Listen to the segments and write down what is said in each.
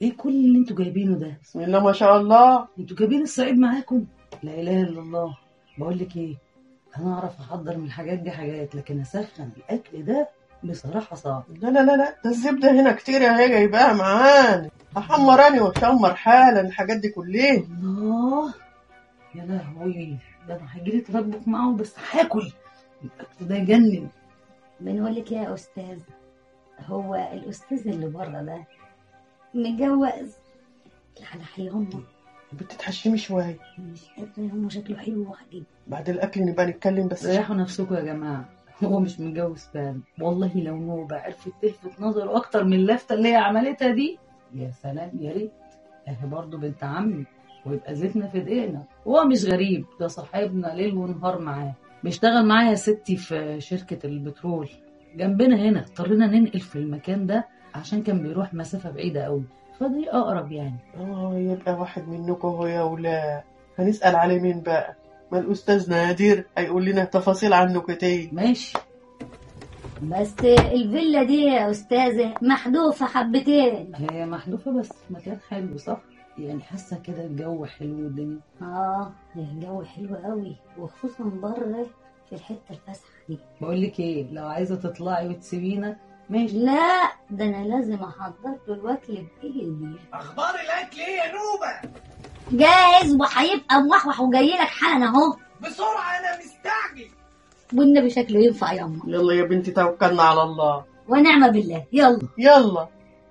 ايه كل اللي انتوا جايبينه ده بسم الله ما شاء الله انتوا جايبين الصعيد معاكم لا اله الا الله بقول لك ايه انا اعرف احضر من الحاجات دي حاجات لكن اسخن الاكل ده بصراحه صعب لا لا لا لا ده الزبدة هنا كتير يا هي جايباها معانا احمر انا واشمر حالا الحاجات دي كلها الله يا لهوي ده انا هيجيلي تربك معاه بس هاكل الاكل ده يجنن بنقول لك يا استاذ هو الاستاذ اللي بره ده متجوز على حي هم بتتحشمي شوية مش قادرة هم شكله حلو وعجيب بعد الاكل نبقى نتكلم بس ريحوا نفسكم يا جماعه هو مش متجوز فعلا والله لو نوبة عرفت تلفت نظره اكتر من اللفته اللي هي عملتها دي يا سلام يا ريت اهي برضه بنت عمي ويبقى زيتنا في ايدينا هو مش غريب ده صاحبنا ليل ونهار معاه بيشتغل معايا يا ستي في شركة البترول جنبنا هنا اضطرينا ننقل في المكان ده عشان كان بيروح مسافة بعيدة قوي فدي أقرب يعني اه يبقى واحد منكم هو يا ولا هنسأل عليه مين بقى ما الأستاذ نادر هيقول لنا تفاصيل عنه كتير ماشي بس الفيلا دي يا استاذة محذوفة حبتين هي محذوفة بس مكان حلو صح يعني حاسة كده الجو حلو والدنيا اه الجو حلو قوي وخصوصا بره في الحتة الفسحة دي بقول لك ايه لو عايزة تطلعي وتسيبينا ماشي لا ده انا لازم احضر له الاكل بايدي اخبار الاكل ايه يا نوبه جاهز وهيبقى موحوح وجاي لك حالا اهو بسرعه انا مستعجل والنبي شكله ينفع ياما يلا يا بنتي توكلنا على الله ونعم بالله يلا يلا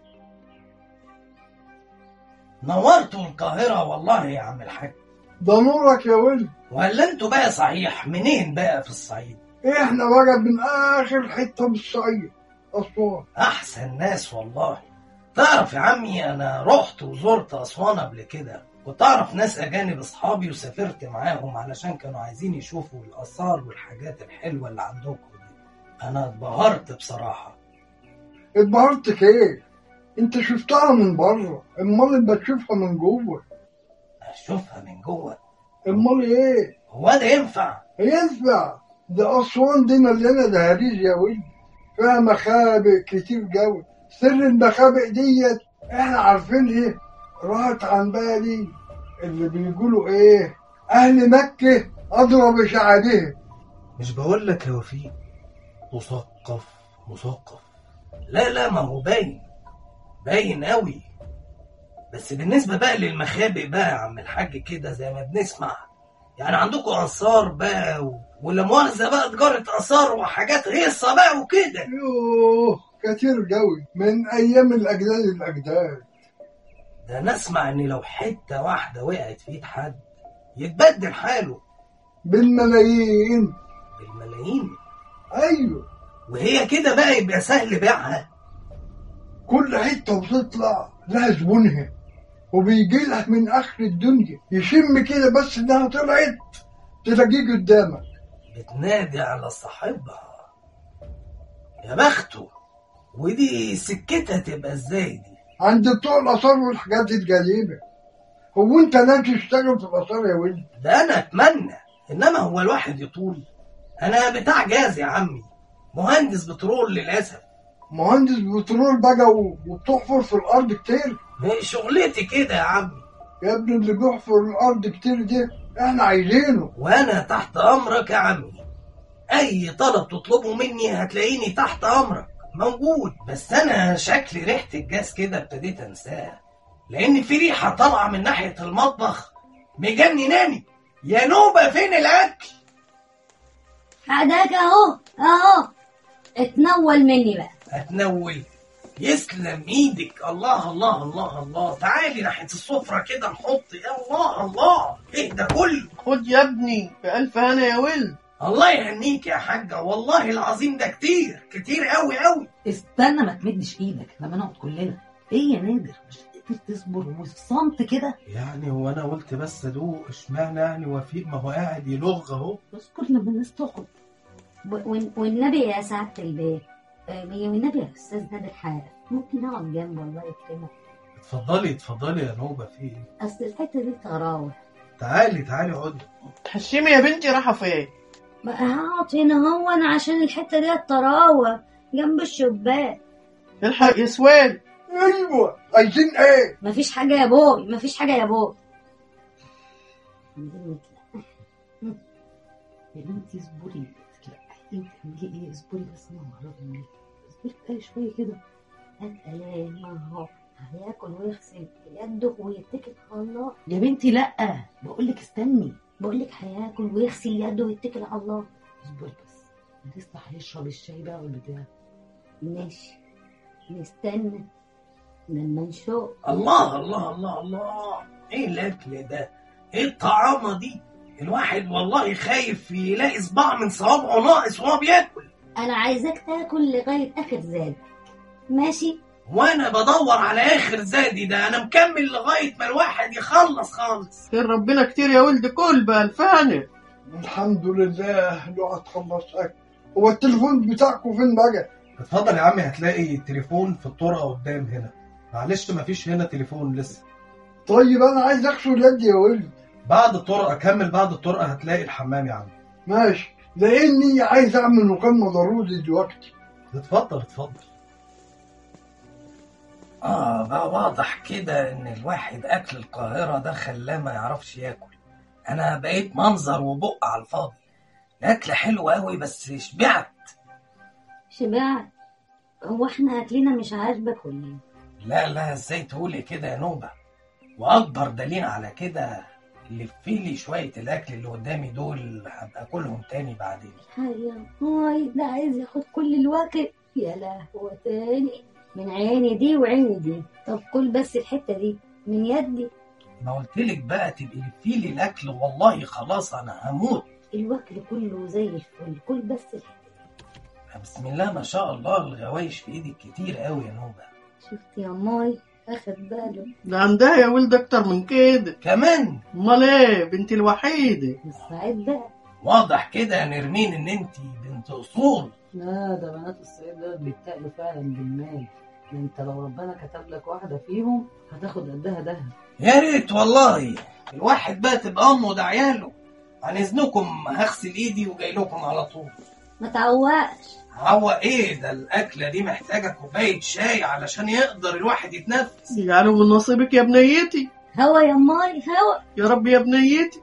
نورتوا القاهره والله يا عم الحاج ده نورك يا ولد ولا انتوا بقى صحيح منين بقى في الصعيد احنا بقى من اخر حته من الصعيد اسوان احسن ناس والله تعرف يا عمي انا رحت وزرت اسوان قبل كده وتعرف ناس اجانب اصحابي وسافرت معاهم علشان كانوا عايزين يشوفوا الاثار والحاجات الحلوه اللي عندكم دي انا اتبهرت بصراحه اتبهرت ايه انت شفتها من بره امال اللي بتشوفها من جوه اشوفها من جوه امال ايه هو ده ينفع ينفع ده اسوان دي مليانه دهاليز يا ولد فيها مخابئ كتير جوي سر المخابئ ديت احنا عارفين ايه راحت عن بالي اللي بيقولوا ايه اهل مكه اضرب شعبهم مش بقول لك يا وفيق مثقف مثقف لا لا ما هو باين باين قوي بس بالنسبة بقى للمخابئ بقى يا عم الحاج كده زي ما بنسمع يعني عندكم آثار بقى و... ولا مؤاخذة بقى تجارة آثار وحاجات هيصة بقى وكده يوه كتير جوي من ايام الاجداد الاجداد ده أنا أسمع إن لو حتة واحدة وقعت في إيد حد يتبدل حاله بالملايين بالملايين ايوه وهي كده بقى يبقى سهل بيعها كل حته بتطلع لها زبونها وبيجي لها من اخر الدنيا يشم كده بس انها طلعت تلاقيه قدامك بتنادي على صاحبها يا بخته ودي سكتها تبقى ازاي دي عند بتوع الاثار والحاجات القديمه هو انت لا تشتغل في الاثار يا ولد ده انا اتمنى انما هو الواحد يطول انا بتاع جاز يا عمي مهندس بترول للاسف مهندس بترول بقى و- وبتحفر في الارض كتير مش شغلتي كده يا عمي يا ابني اللي بيحفر الارض كتير ده احنا عايزينه وانا تحت امرك يا عمي اي طلب تطلبه مني هتلاقيني تحت امرك موجود بس انا شكلي ريحه الجاز كده ابتديت انساها لان في ريحه طالعه من ناحيه المطبخ مجنناني يا نوبه فين الاكل هداك اهو اهو اتنول مني بقى هتنول يسلم ايدك الله الله الله الله تعالي ناحيه السفره كده نحط يا الله الله ايه ده كله خد يا ابني بألف هنا يا ولد الله يهنيك يا حاجه والله العظيم ده كتير كتير قوي قوي استنى ما تمدش ايدك لما نقعد كلنا ايه يا نادر مش قادر تصبر وصمت كده يعني هو انا قلت بس ادوق اشمعنى يعني وفيق ما هو قاعد يلغ اهو اذكر لما الناس تقعد و- وال- والنبي يا سعادة البيت آه، والنبي يا استاذ نادر حارة ممكن اقعد جنبه الله يكرمك اتفضلي اتفضلي يا نوبه في ايه اصل الحته دي تراوح تعالي تعالي اقعدي تحشمي يا بنتي رايحة فين بقى هقعد هنا هو انا عشان الحته دي تراوح جنب الشباك الحق يا سوال ايوه عايزين ايه مفيش حاجة يا بوي مفيش حاجة يا بوي يا بنتي اصبري تتلقحي تعملي ايه اصبري بس ما اعرف منك اصبري بقى شويه كده أتقلق ما هو هياكل ويغسل يده ويتكل على الله يا بنتي لا بقول لك استني بقول لك هياكل ويغسل يده ويتكل على الله اصبري بس لسه هيشرب الشاي بقى والبتاع ماشي نستنى لما نشوف الله الله الله الله ايه الاكل ده ايه الطعامه دي الواحد والله خايف يلاقي صباع من صوابعه ناقص وهو بياكل أنا عايزاك تاكل لغاية آخر زاد ماشي وانا بدور على اخر زادي ده انا مكمل لغايه ما الواحد يخلص خالص خير ربنا كتير يا ولد كل بقى الفاني الحمد لله الواحد خلص اكل هو التليفون بتاعكم فين بقى اتفضل يا عمي هتلاقي التليفون في الطرقه قدام هنا معلش مفيش هنا تليفون لسه طيب انا عايز اغسل يدي يا ولد بعد الطرقه كمل بعد الطرقه هتلاقي الحمام يا عم ماشي لاني عايز اعمل مكالمه ضروري دلوقتي اتفضل اتفضل اه بقى واضح كده ان الواحد اكل القاهره ده خلاه ما يعرفش ياكل انا بقيت منظر وبق على الفاضي الاكل حلو قوي بس شبعت شبعت هو احنا أكلنا مش عاجبك ولا ايه؟ لا لا ازاي تقولي كده يا نوبه واكبر دليل على كده لفيلي شويه الاكل اللي قدامي دول هبقى اكلهم تاني بعدين هيا هاي ده عايز ياخد كل الوقت يا لهوي تاني من عيني دي وعيني دي طب كل بس الحتة دي من يدي ما قلتلك بقى تبقي لفيلي الاكل والله خلاص انا هموت الوكل كله زي الفل كل بس الحتة بسم الله ما شاء الله الغوايش في ايدك كتير قوي يا نوبه شفت يا ماي اخد باله ده عندها يا ولد اكتر من كده كمان امال ايه بنتي الوحيده السعيد بقى واضح كده يا نرمين ان انت بنت اصول لا ده بنات الصعيد دول بيتقلوا فعلا بالمال ده انت لو ربنا كتب لك واحده فيهم هتاخد قدها دهب يا ريت والله الواحد بقى تبقى امه ده عياله عن اذنكم هغسل ايدي وجاي لكم على طول ما تعوقش هو ايه ده الاكله دي محتاجه كوبايه شاي علشان يقدر الواحد يتنفس يجعلوا من نصيبك يا بنيتي هوا يا ماي هوا يا رب يا بنيتي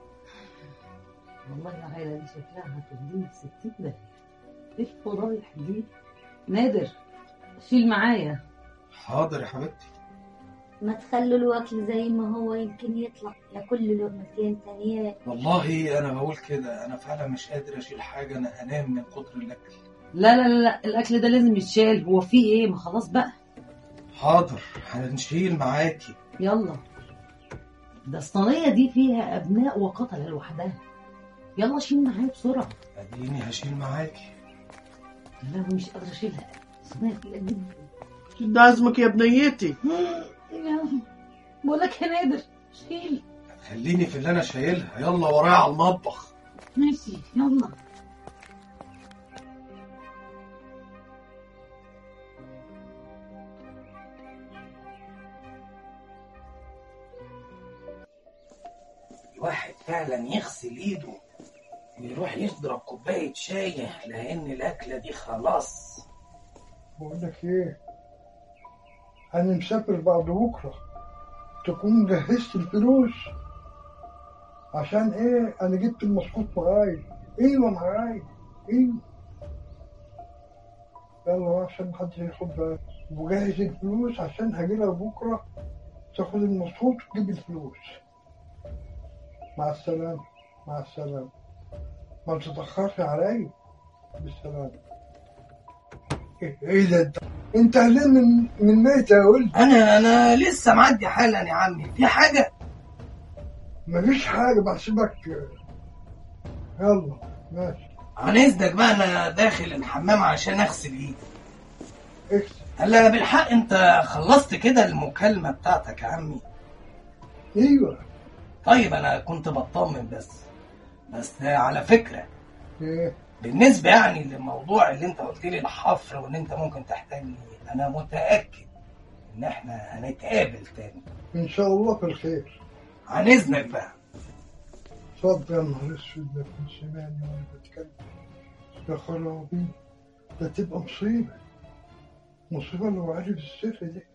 والله يا عيلة دي شكلها هتديني في ستين ده ايه الفضايح دي نادر شيل معايا حاضر يا حبيبتي ما تخلوا الوكل زي ما هو يمكن يطلع ياكل له لقمتين تانية والله انا بقول كده انا فعلا مش قادر اشيل حاجه انا هنام من كتر الاكل لا لا لا لا الاكل ده لازم يتشال هو فيه ايه ما خلاص بقى حاضر هنشيل معاكي يلا ده الصينيه دي فيها ابناء وقتله لوحدها يلا شيل معايا بسرعه اديني هشيل معاكي لا مش قادره اشيلها الصينيه تقيله جدا شد عزمك يا بنيتي بقول لك يا نادر شيل خليني في اللي انا شايلها يلا ورايا على المطبخ ماشي يلا الواحد فعلا يغسل ايده ويروح يضرب كوبايه شاي لان الاكله دي خلاص بقول لك ايه انا مسافر بعد بكره تكون جهزت الفلوس عشان ايه انا جبت المسقوط معايا ايوه معايا ايوه يلا عشان محدش ياخد باله وجهز الفلوس عشان هجيلك بكره تاخد المسقوط وتجيب الفلوس مع السلامة مع السلامة ما تتأخرش عليا بالسلامة ايه إيه ده انت انت هلين من من ميت يا ولد انا انا لسه معدي حالا يا عمي في حاجه مفيش حاجة بحسبك يلا ماشي عن اذنك بقى انا داخل الحمام عشان اغسل ايدي اكسب هلا بالحق انت خلصت كده المكالمه بتاعتك يا عمي ايوه طيب انا كنت بطمن بس بس على فكره ايه بالنسبه يعني للموضوع اللي انت قلت لي الحفر وان انت ممكن تحتاجني انا متاكد ان احنا هنتقابل تاني ان شاء الله في الخير عن اذنك بقى اتفضل يا نهار اسود ده كنت سامعني وانا بتكلم يا خرابي ده تبقى مصيبة مصيبة لو عرف السر ده